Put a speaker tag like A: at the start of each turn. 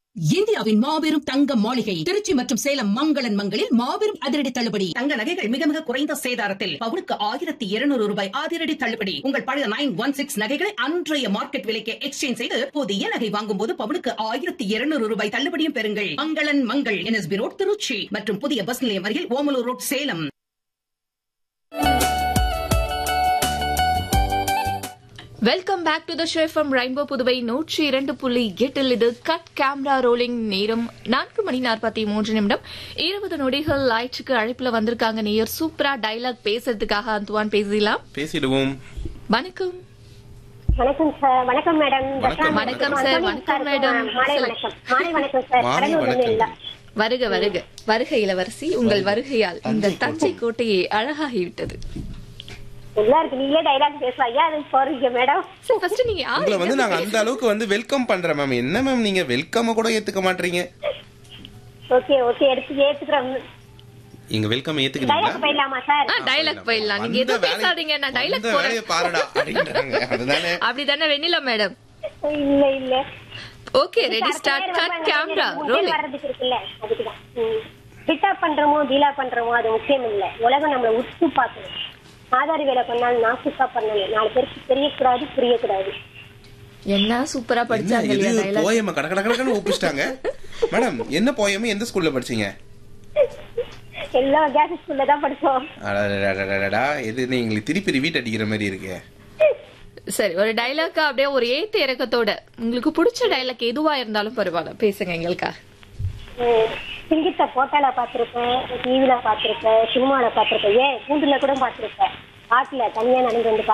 A: இந்தியாவின் மாபெரும் தங்க மாளிகை திருச்சி மற்றும் சேலம் மங்களன் மங்களில் மாபெரும் அதிரடி தள்ளுபடி தங்க நகைகள் மிக மிக குறைந்த சேதாரத்தில் பவுனுக்கு ஆயிரத்தி இருநூறு ரூபாய் அதிரடி தள்ளுபடி உங்கள் பழைய நைன் ஒன் சிக்ஸ் நகைகளை அன்றைய மார்க்கெட் விலைக்கு எக்ஸ்சேஞ்ச் செய்து புதிய நகை வாங்கும் போது பவுனுக்கு ஆயிரத்தி இருநூறு ரூபாய் தள்ளுபடியும் பெறுங்கள் மங்களன் மங்கள் என்எஸ்பி ரோட் திருச்சி மற்றும் புதிய பஸ் நிலையம் அருகில் Omalur road Salem
B: welcome back to the show from rainbow Puduvai நூற்றி இரண்டு புள்ளி எட்டில் இது கட் கேமரா ரோலிங் நேரம் நான்கு மணி நாற்பத்தி மூன்று நிமிடம் இருபது நொடிகள் லாய்ச்சுக்கு அழைப்புல வந்திருக்காங்க நேயர் சூப்பரா டைலாக் பேசுறதுக்காக அந்துவான் பேசலாம்
C: பேசிடுவோம்
B: வணக்கம்
D: வணக்கம் சார் வணக்கம் மேடம்
C: வணக்கம்.
B: வணக்கம் சார், வணக்கம் மேடம்.
D: மாலை வணக்கம் மாலை வணக்கம் சார்
C: மாலை
D: கடலூர்ல
C: வணக்கம்
D: இல்ல
B: வருக வருக வருக இளவரசி உங்கள் வருகையால் இந்த தஞ்சை கோட்டையை அழகாகிவிட்டது
D: நல்லா இருக்கு நீங்களே டைலாக் பேசலாம் ஏன் அதுக்கு போறீங்க மேடம்
B: சரி ஃபர்ஸ்ட் நீங்க யாரு
C: உங்களை வந்து நாங்க அந்த அளவுக்கு வந்து வெல்கம் பண்றோம் மேம் என்ன மேம் நீங்க வெல்கம் கூட ஏத்துக்க மாட்டீங்க
D: ஓகே ஓகே எடுத்து ஏத்துக்கிறோம்
C: எங்க வெல்கம் ஏத்துக்கிறீங்களா
D: டைலாக் போயிடலாமா சார்
B: டைலாக் போயிடலாம் நீங்க
C: வந்த
B: எதுவும்
C: வேலை-
B: பேசாதீங்க நான் டைலாக்
C: வந்த
B: போறேன்
C: வேலையை பாருடா அப்படின்றாங்க அதுதானே
B: அப்படிதானே வெண்ணிலா மேடம்
D: இல்ல இல்ல
B: okay ready start cut camera rolling
D: வர்றதுக்கு இருக்குல்ல அதுக்குதான் பிட்டா பண்றோமோ டீலா பண்றோமோ அது முக்கியம் இல்ல உலகம் நம்மள உத்து பார்க்கணும் ஆதாரி வேலை பண்ணாலும் நாசுக்கா பண்ணணும் நாலு பேருக்கு தெரியக்கூடாது புரியக்கூடாது
B: என்ன சூப்பரா
C: என்ன
B: படிச்சாங்க
C: இது
B: இல்லையா டைலாக்
C: போயம கட கட கடன்னு ஒப்பிச்சிட்டாங்க மேடம் என்ன போயம எந்த ஸ்கூல்ல படிச்சீங்க
D: எல்லா கேஸ் ஸ்கூல்ல தான் படிச்சோம்
C: அடடடடடடா, இது நீ எங்களுக்கு திருப்பி ரிவீட் அடிக்கிற மாதிரி இருக்கு
B: சரி ஒரு டைலாக் அப்படியே ஒரு ஏத்த இறக்கத்தோட உங்களுக்கு பிடிச்ச டைலாக் எதுவா இருந்தாலும் பரவாயில்ல பேசுங்க எங்களுக்கா
D: ம், சிங்கித்த போட்டால பாத்திருப்பேன் டிவில பாத்திருப்பேன் சினிமால பாத்திருப்பேன் ஏன் கூண்டுல கூட பாத்திருப்பேன் காட்டுல தனியா நடந்து வந்து